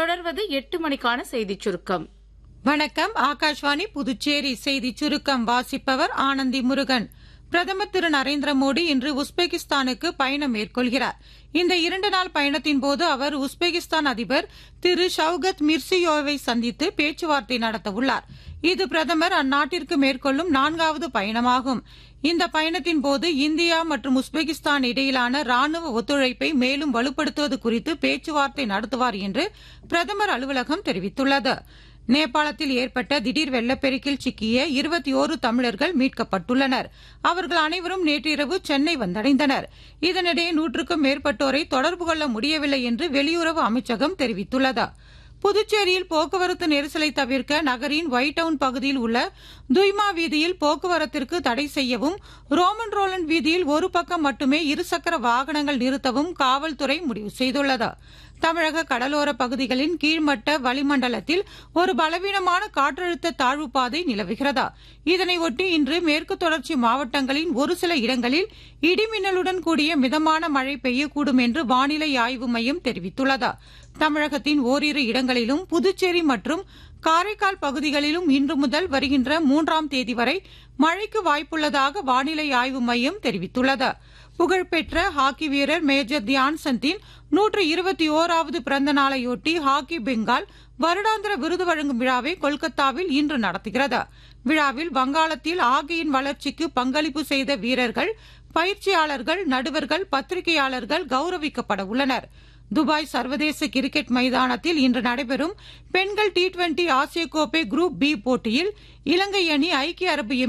தொடர்வது எட்டு மணிக்கான செய்திச் சுருக்கம் வணக்கம் ஆகாஷ்வாணி புதுச்சேரி செய்தி சுருக்கம் வாசிப்பவர் ஆனந்தி முருகன் பிரதமர் திரு நரேந்திர மோடி இன்று உஸ்பெகிஸ்தானுக்கு பயணம் மேற்கொள்கிறார் இந்த இரண்டு நாள் பயணத்தின் போது அவர் உஸ்பெகிஸ்தான் அதிபர் திரு ஷவுகத் மிர்சியோவை சந்தித்து பேச்சுவார்த்தை நடத்தவுள்ளார் இது பிரதமர் அந்நாட்டிற்கு மேற்கொள்ளும் நான்காவது பயணமாகும் இந்த பயணத்தின் போது இந்தியா மற்றும் உஸ்பெகிஸ்தான் இடையிலான ராணுவ ஒத்துழைப்பை மேலும் வலுப்படுத்துவது குறித்து பேச்சுவார்த்தை நடத்துவார் என்று பிரதமர் அலுவலகம் தெரிவித்துள்ளது நேபாளத்தில் ஏற்பட்ட திடீர் வெள்ளப்பெருக்கில் சிக்கிய இருபத்தி ஓரு தமிழர்கள் மீட்கப்பட்டுள்ளனர் அவர்கள் அனைவரும் நேற்றிரவு சென்னை வந்தடைந்தனர் இதனிடையே நூற்றுக்கும் மேற்பட்டோரை தொடர்பு கொள்ள முடியவில்லை என்று வெளியுறவு அமைச்சகம் தெரிவித்துள்ளது புதுச்சேரியில் போக்குவரத்து நெரிசலை தவிர்க்க நகரின் ஒயிட் டவுன் பகுதியில் உள்ள துய்மா வீதியில் போக்குவரத்திற்கு தடை செய்யவும் ரோமன் ரோலன் வீதியில் ஒரு பக்கம் மட்டுமே இருசக்கர வாகனங்கள் நிறுத்தவும் காவல்துறை முடிவு செய்துள்ளது தமிழக கடலோர பகுதிகளின் கீழ்மட்ட வளிமண்டலத்தில் ஒரு பலவீனமான காற்றழுத்த தாழ்வு பாதை நிலவுகிறது இதனையொட்டி இன்று மேற்கு தொடர்ச்சி மாவட்டங்களின் ஒரு சில இடங்களில் இடிமின்னலுடன் கூடிய மிதமான மழை பெய்யக்கூடும் என்று வானிலை ஆய்வு மையம் தெரிவித்துள்ளது தமிழகத்தின் ஓரிரு இடங்களிலும் புதுச்சேரி மற்றும் காரைக்கால் பகுதிகளிலும் இன்று முதல் வருகின்ற மூன்றாம் தேதி வரை மழைக்கு வாய்ப்புள்ளதாக வானிலை ஆய்வு மையம் தெரிவித்துள்ளது புகழ்பெற்ற ஹாக்கி வீரர் மேஜர் தியான் சந்தின் நூற்று இருபத்தி ஓராவது பிறந்த நாளையொட்டி ஹாக்கி பெங்கால் வருடாந்திர விருது வழங்கும் விழாவை கொல்கத்தாவில் இன்று நடத்துகிறது விழாவில் வங்காளத்தில் ஹாக்கியின் வளர்ச்சிக்கு பங்களிப்பு செய்த வீரர்கள் பயிற்சியாளர்கள் நடுவர்கள் பத்திரிகையாளர்கள் கௌரவிக்கப்பட உள்ளனர் துபாய் சர்வதேச கிரிக்கெட் மைதானத்தில் இன்று நடைபெறும் பெண்கள் டி டுவெண்டி ஆசிய கோப்பை குரூப் பி போட்டியில் இலங்கை அணி ஐக்கிய அரபு